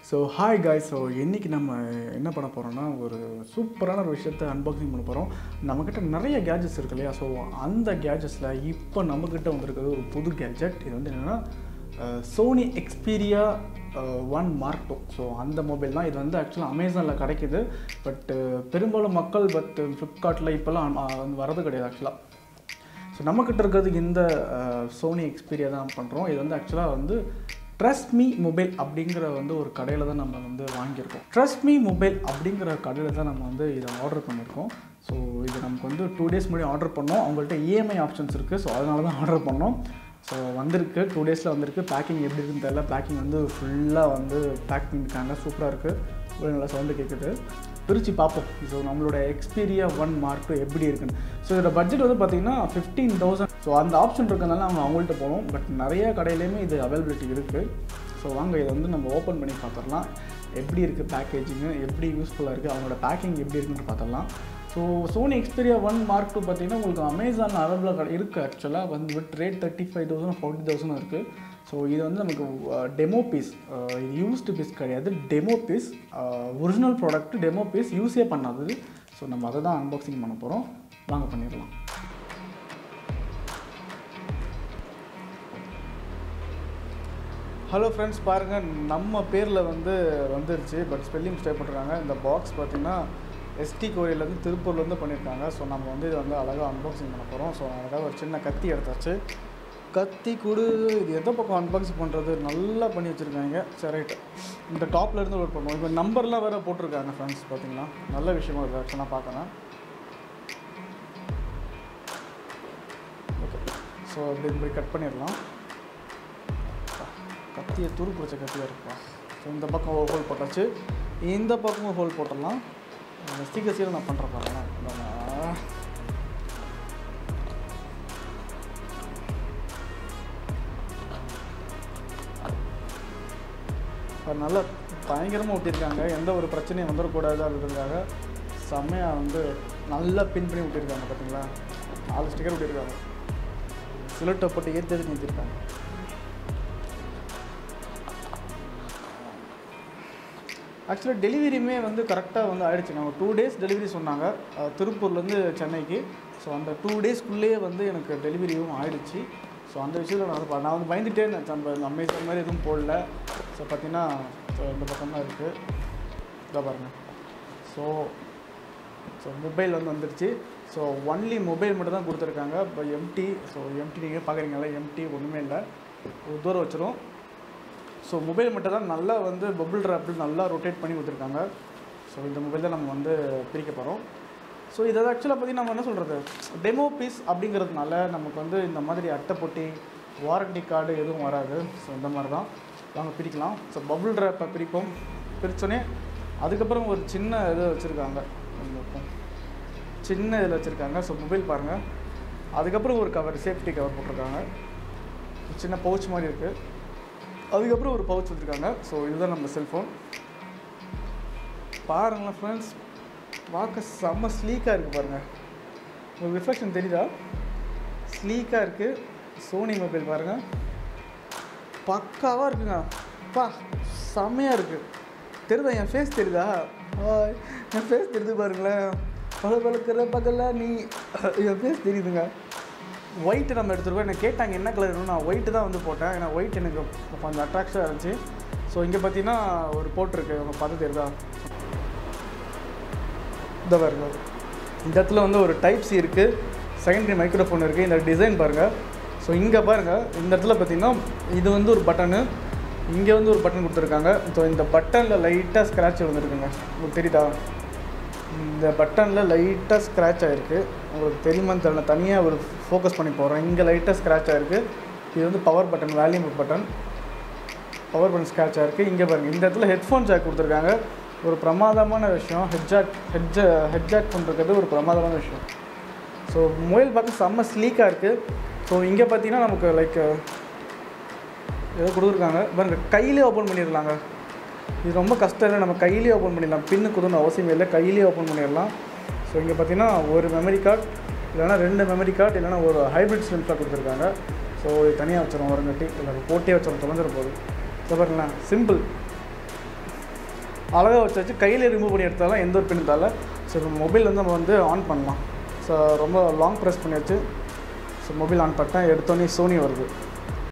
So hi காய் so இன்றைக்கி நம்ம என்ன பண்ண போகிறோம்னா ஒரு சூப்பரான ஒரு விஷயத்தை அன்பாக்சிங் பண்ண போகிறோம் நம்மக்கிட்ட நிறைய கேஜெட்ஸ் இருக்கு இல்லையா ஸோ அந்த கேஜெட்ஸில் இப்போ நம்மக்கிட்ட வந்திருக்கிறது ஒரு புது கேஜெட் இது வந்து என்னென்னா Sony Xperia one mark two so அந்த மொபைல் தான் இது வந்து ஆக்சுவலாக அமேசானில் கிடைக்குது பட்டு பெரும்பாலும் மக்கள் பட் ஃப்ளிப்கார்ட்டில் இப்போல்லாம் அஹ், வரது கிடையாது ஆக்சுவலாக ஸோ நம்மக்கிட்ட இருக்கிறது இந்த சோனி எக்ஸ்பீரியா தான் பண்ணுறோம் இது வந்து ஆக்சுவலாக வந்து ட்ரஸ்ட் மீ மொபைல் அப்படிங்கிற வந்து ஒரு கடையில் தான் நம்ம வந்து வாங்கியிருக்கோம் ட்ரஸ்ட் மீ மொபைல் அப்படிங்கிற கடையில் தான் நம்ம வந்து இதை ஆர்டர் பண்ணியிருக்கோம் ஸோ இது நமக்கு வந்து டூ டேஸ் முன்னாடி ஆர்டர் பண்ணோம் அவங்கள்ட்ட இஎம்ஐ ஆப்ஷன்ஸ் இருக்குது ஸோ அதனால தான் ஆர்டர் பண்ணோம் ஸோ வந்திருக்கு டூ டேஸில் வந்திருக்கு பேக்கிங் எப்படி இருக்குன்னு தெரியல பேக்கிங் வந்து ஃபுல்லாக வந்து பேக் பண்ணியிருக்காங்க சூப்பராக இருக்குது ஒரு நல்ல சவுண்டு கேட்குது பிரித்து பார்ப்போம் ஸோ நம்மளோட எக்ஸ்பீரியா ஒன் மார்க் டூ எப்படி இருக்குன்னு ஸோ இதோட பட்ஜெட் வந்து பார்த்தீங்கன்னா ஃபிஃப்டீன் தௌசண்ட் ஸோ அந்த ஆப்ஷன் இருக்கிறதுனால அவங்க அவங்கள்ட்ட போகணும் பட் நிறைய கடையிலையுமே இது அவைலபிலிட்டி இருக்குது ஸோ வாங்க இதை வந்து நம்ம ஓப்பன் பண்ணி பார்த்துடலாம் எப்படி இருக்குது பேக்கேஜிங்கு எப்படி யூஸ்ஃபுல்லாக இருக்குது அவங்களோட பேக்கிங் எப்படி இருக்குன்னு பார்த்துடலாம் so Sony Xperia one mark two பார்த்தீங்கன்னா உங்களுக்கு அமேசான் அவைலபிளாக இருக்குது ஆக்சுவலாக வந்து with rate thirty five thousand forty thousand இருக்குது ஸோ இது வந்து நமக்கு டெமோ பீஸ் இது யூஸ்டு பீஸ் கிடையாது demo piece original product demo piece யூஸே பண்ணாதது ஸோ நம்ம அதை தான் அன்பாக்சிங் பண்ண போகிறோம் வாங்க பண்ணிடலாம் ஹலோ ஃப்ரெண்ட்ஸ் பாருங்கள் நம்ம பேரில் வந்து வந்துருச்சு பட் ஸ்பெல்லிங் மிஸ்டேக் பண்ணுறாங்க இந்த பாக்ஸ் பார்த்தீங்கன்னா எஸ்டி கோயிலேருந்து திருப்பூர்லேருந்து பண்ணியிருக்காங்க ஸோ நம்ம வந்து இதை வந்து அழகாக அன்பாக்சிங் பண்ண போகிறோம் ஸோ அழகாக ஒரு சின்ன கத்தி எடுத்தாச்சு கத்தி கொடு இது எந்த பக்கம் அன்பாக்சிங் பண்ணுறது நல்லா பண்ணி வச்சுருக்காங்க சரி ரைட்டு இந்த டாப்ல இருந்து லோட் பண்ணுவோம் இப்போ நம்பர்லாம் வேறு போட்டிருக்காங்க ஃப்ரெண்ட்ஸ் பார்த்தீங்கன்னா நல்ல விஷயமா இருக்குது ஆக்சுவலாக பார்க்கணும் ஓகே ஸோ அப்படி இப்படி கட் பண்ணிடலாம் கத்தியை துரு பிடிச்ச கத்தியாக இருக்குப்பா ஸோ இந்த பக்கம் ஒரு ஹோல் போட்டாச்சு இந்த பக்கமும் ஹோல் போட்டுடலாம் ஸ்டிக்கர் சீரை நான் பண்ணுறேன் பாருங்களேன் இப்போ நல்லா பயங்கரமாக ஒட்டியிருக்காங்க எந்த ஒரு பிரச்சனையும் வந்துடக்கூடாது அப்படின்றதுக்காக செம்மையாக வந்து நல்லா பின் பண்ணி விட்டிருக்காங்க பார்த்தீங்களா நாலு ஸ்டிக்கர் விட்டிருக்காங்க சிலட்டை போட்டு ஏற்றி ஏற்றி நிறுத்திருக்காங்க ஆக்சுவலாக டெலிவரியுமே வந்து கரெக்டாக வந்து ஆயிடுச்சு நம்ம டூ டேஸ் டெலிவரி சொன்னாங்க அஹ், திருப்பூர்லேருந்து சென்னைக்கு ஸோ அந்த டூ டேஸ்க்குள்ளேயே வந்து எனக்கு டெலிவரியும் ஆயிடுச்சு ஸோ அந்த விஷயத்தில் நான் வந்து நான் வந்து பயந்துட்டே இருந்தேன் நம்ம அமேசான் மாதிரி எதுவும் போடல ஸோ பார்த்தீங்கன்னா ஸோ இந்த பக்கம் தான் இருக்குது இதை பாருங்கள் ஸோ ஸோ மொபைல் வந்து வந்துருச்சு ஸோ ஒன்லி மொபைல் மட்டும் தான் கொடுத்துருக்காங்க இப்போ எம்டி ஸோ எம்டி நீங்கள் பார்க்குறீங்களா எம்டி ஒன்றுமே இல்லை ஒரு தூரம் வச்சிரும் ஸோ மொபைல் மட்டும் தான் நல்லா வந்து பபுள் ட்ராப்பில் நல்லா ரொட்டேட் பண்ணி கொடுத்துருக்காங்க ஸோ இந்த மொபைல் தான் நம்ம வந்து பிரிக்க போகிறோம் ஸோ இதை ஆக்சுவலாக பற்றி நம்ம என்ன சொல்கிறது டெமோ பீஸ் அப்படிங்கிறதுனால நமக்கு வந்து இந்த மாதிரி அட்டைப்பொட்டி வாரண்டி கார்டு எதுவும் வராது ஸோ இந்த மாதிரி தான் வாங்க பிரிக்கலாம் ஸோ பபுள் ட்ராப்பை பிரிப்போம் பிரித்தோன்னே அதுக்கப்புறம் ஒரு சின்ன இது வச்சுருக்காங்க இந்த பக்கம். சின்ன இதில் வச்சுருக்காங்க ஸோ மொபைல் பாருங்கள் அதுக்கப்புறம் ஒரு கவர் சேஃப்டி கவர் போட்டிருக்காங்க சின்ன பவுச் மாதிரி இருக்குது அதுக்கப்புறம் ஒரு பவுச் வச்சுருக்காங்க ஸோ இதுதான் நம்ம செல்ஃபோன் பாருங்களேன் ஃப்ரெண்ட்ஸ் பார்க்க செம்ம ஸ்லீக்காக இருக்குது பாருங்கள் உங்களுக்கு ரிஃப்ளெக்ஷன் தெரியுதா ஸ்லீக்காக இருக்குது சோனி மொபைல் பாருங்கள் பக்காவாக இருக்குங்க பா செம்மையாக இருக்குது தெரியுதா என் ஃபேஸ் தெரியுதா ஹாய் என் ஃபேஸ் தெரியுது பாருங்களேன் பல பழக்கிற பகல நீ என் ஃபேஸ் தெரியுதுங்க ஒயிட் நம்ம எடுத்துருக்கோம் என்ன கேட்டாங்க என்ன கலர் வேணும் நான் ஒயிட்டு தான் வந்து போட்டேன் ஏன்னா ஒயிட் எனக்கு கொஞ்சம் அட்ராக்ஷனாக இருந்துச்சு ஸோ இங்கே பார்த்தீங்கன்னா ஒரு போட்டிருக்கு உங்க பார்த்து தெரியுதா இந்த பாருங்க இந்த இடத்துல வந்து ஒரு டைப் சி இருக்குது செகண்டரி மைக்ரோஃபோன் இருக்குது இந்த டிசைன் பாருங்கள் ஸோ இங்கே பாருங்கள் இந்த இடத்துல பார்த்தீங்கன்னா இது வந்து ஒரு பட்டனு இங்கே வந்து ஒரு பட்டன் கொடுத்துருக்காங்க ஸோ இந்த பட்டனில் லைட்டாக ஸ்க்ராட்ச் வந்துருக்குங்க உங்களுக்கு தெரியுதா இந்த பட்டனில் லைட்டாக ஸ்க்ராட்ச் ஆகிருக்கு உங்களுக்கு தெரியுமான்னு தெரியல தனியாக ஒரு ஃபோக்கஸ் பண்ணி போகிறேன் இங்கே லைட்டாக ஸ்க்ராட்ச் ஆகிருக்கு இது வந்து power button volume button power button scratch ஆகிருக்கு இங்கே பாருங்கள் இந்த இடத்துல ஹெட்ஃபோன் ஜாக் கொடுத்துருக்காங்க ஒரு பிரமாதமான விஷயம் ஹெட்ஜாக் ஹெட்ஜ ஹெட்ஜாக் பண்ணுறது ஒரு பிரமாதமான விஷயம் ஸோ மொபைல் பார்க்க செம்ம ஸ்லீக்காக இருக்குது ஸோ இங்கே பார்த்தீங்கன்னா நமக்கு லைக் ஏதோ கொடுத்துருக்காங்க பாருங்க கையிலே ஓப்பன் பண்ணிடலாங்க இது ரொம்ப கஷ்டம் இல்லை நம்ம கையிலே ஓப்பன் பண்ணிடலாம் பின்னு குதுன்னு அவசியம் இல்லை கையிலே ஓப்பன் பண்ணிடலாம் ஸோ இங்கே பார்த்தீங்கன்னா ஒரு மெமரி கார்டு இல்லைனா ரெண்டு மெமரி கார்டு இல்லைனா ஒரு ஹைப்ரிட் ஸ்லிம் கார்டு கொடுத்துருக்காங்க ஸோ இது தனியாக வச்சிரும் வரங்கட்டி இல்லை போட்டே வச்சிரும் தொலைஞ்சிட போகுது ஸோ பாருங்களேன் சிம்பிள் அழகாக வச்சாச்சு கையில் ரிமூவ் பண்ணி எடுத்தாலும் எந்த ஒரு பின் தேவை ஸோ இப்போ மொபைல் வந்து நம்ம வந்து ஆன் பண்ணலாம் ஸோ ரொம்ப லாங் ப்ரெஸ் பண்ணியாச்சு ஸோ மொபைல் ஆன் பண்ணிட்டேன் எடுத்தோடனே சோனி வருது